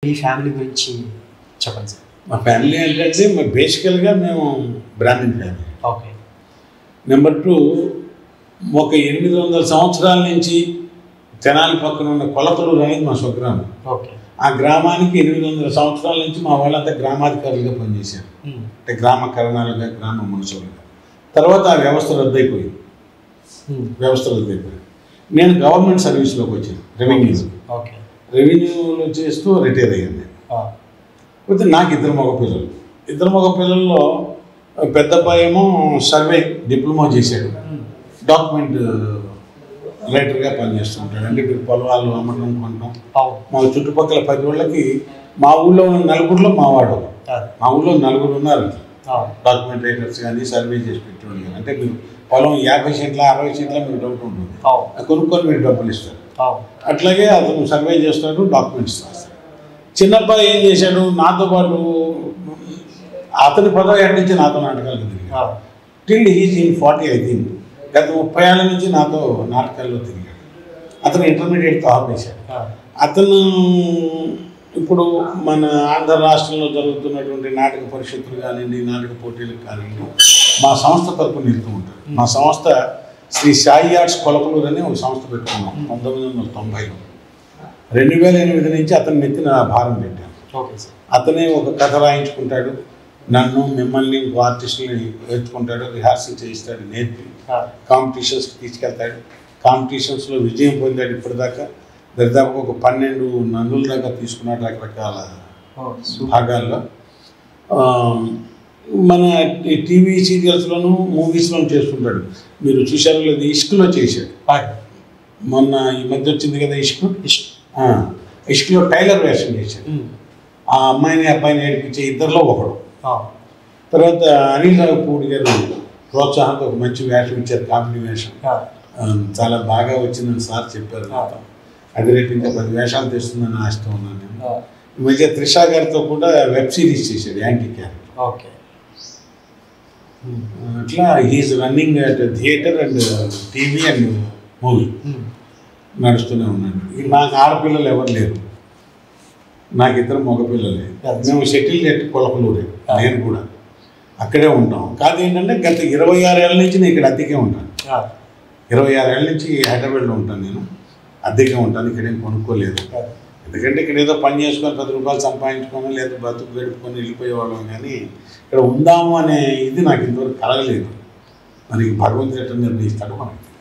మీ family గురించి చెప్పండి sir మా ఫ్యామిలీ ఏంటంటే మా బేసికల్గా మేము Brahmin family okay number two ఒక ఎనిమిది వందల సంవత్సరాల నుంచి తెనాలి పక్కన ఉన్న కొలతలూరు అనేది మా స్వగ్రామం ఓకే ఆ గ్రామానికి ఎనిమిది వందల సంవత్సరాల నుంచి మా వాళ్ళంతా గ్రామాధికారులుగా పనిచేశారు అంటే గ్రామ కరణాలుగా గ్రామ మనుషులుగా తర్వాత ఆ వ్యవస్థ రద్దయిపోయింది వ్యవస్థ రద్దయిపోయింది నేను గవర్నమెంట్ సర్వీస్లోకి వచ్చాను రెవెన్యూ ఓకే రెవెన్యూలో చేస్తూ రిటైర్ అయ్యాను నేను అయితే నాకు ఇద్దరు మగ పిల్లలు ఇద్దరు మగ పిల్లల్లో పెద్ద అబ్బాయి ఏమో సర్వే డిప్లొమా చేశాడు డాక్యుమెంట్ రైటర్గా పనిచేస్తుంటాడు అంటే ఇప్పుడు పొలాలు అమ్మటం కొనటం అవును మా చుట్టుపక్కల పది వాళ్ళకి మా ఊళ్ళో ఉన్న నలుగురిలో మా వాడు అదే మా ఊళ్ళో నలుగురు ఉన్నారు అవును డాక్యుమెంట్ రైటర్స్ కానీ సర్వే చేసి పెట్టేవాళ్ళు కానీ అంటే మీరు పొలం యాభై సెంట్ల అరవై సెంట్ల మీకు డౌట్ ఉంటుంది అవును అది కొనుక్కొని మీరు డబ్బులు ఇస్తారు అవును అట్లాగే అతను సర్వే చేస్తాడు డాక్యుమెంట్స్ రాస్తాడు చిన్నబ్బాయి ఏం చేశాడు నాతో పాటు అతని పదవి ఏళ్ళ నుంచి నాతో నాటకాలకు తిరిగాడు అవును till he's in forty I think గత ముప్పై ఏళ్ళ నుంచి నాతో నాటకాల్లో తిరిగాడు అతను ఇంటర్మీడియట్తో ఆపేశాడు అతను ఇప్పుడు మన ఆంధ్ర రాష్ట్రంలో జరుగుతున్నటువంటి నాటక పరిషత్తులు కానివ్వండి నాటక పోటీలకు కానివ్వండి మా సంస్థ తరపున వెళ్తూ ఉంటారు మా సంస్థ శ్రీ సాయి ఆర్ట్స్ కొలకలూరు అని ఒక సంస్థ పెట్టుకున్నాం పంతొమ్మిది వందల తొంభైలో రెండు వేల ఎనిమిది నుంచి అతని నెత్తిన భారం పెట్టాను ఓకే సార్ అతనే ఒక కథ రాయించుకుంటాడు నన్ను మిమ్మల్ని ఇంకో ఆర్టిస్టులని ఎత్తుకుంటాడు రిహార్సల్ చేయిస్తాడు నేర్పి కాంపిటీషన్స్కి తీసుకెళ్తాడు కాంపిటీషన్స్లో విజయం పొందాడు ఇప్పటిదాకా దాదాపు ఒక పన్నెండు నందుల దాకా తీసుకున్నాడు రకరకాల భాగాల్లో ఆ, మన ఈ టీవీ సీరియల్స్లోను మూవీస్లోను చేస్తుంటాడు మీరు చూశారో లేదు ఇష్క్లో చేశాడు మొన్న ఈ మధ్య వచ్చింది కదా ఇష్క్ ఆ, ఇష్క్లో టైలర్ వేషం చేశాడు ఆ అమ్మాయిని అబ్బాయిని ఏడిపించే ఇద్దరిలో ఒకడు తర్వాత అనిల్ రావుపూడి గారు ప్రోత్సాహంతో ఒక మంచి వేషం ఇచ్చారు కామెడీ వేషం ఆ, చాలా బాగా వచ్చిందని సార్ చెప్పారు నాతో అది రేపు ఇంకా పది వేషాలు తెస్తుందని ఆశతో ఉన్నాను నేను ఈ మధ్య త్రిషా గారితో కూడా వెబ్ సిరీస్ చేశాడు యాంటీ క్యారెక్టర్ ఓకే అట్లా he's running at theatre and TV and movie నడుస్తూనే ఉన్నాడు ఈ నాకు ఆడపిల్లలు ఎవరు లేరు నాకు ఇద్దరు మగపిల్లలే Yes. మేము సెటిల్ ఎట్ కొలకలూరే నేను కూడా అక్కడే ఉంటాం కాదు ఏంటంటే గత ఇరవై ఆరు ఏళ్ళ నుంచి నేను ఇక్కడ అద్దెకే ఉంటాను ఇరవై ఆరు ఏళ్ళ నుంచి హైదరాబాద్లో ఉంటాను నేను అద్దెకే ఉంటాను ఇక్కడేం కొనుక్కోలేదు ఎందుకంటే ఇక్కడ ఏదో పని చేసుకొని పది రూపాయలు సంపాదించుకొని లేదా బతుకు గడుపుకొని వెళ్ళిపోయేవాళ్ళం కానీ ఇక్కడ ఉందాము అనే ఇది నాకు ఇంతవరకు కలగలేదు మరి భగవంతుడు ఎట్లా నిర్ణయిస్తాడో మనకి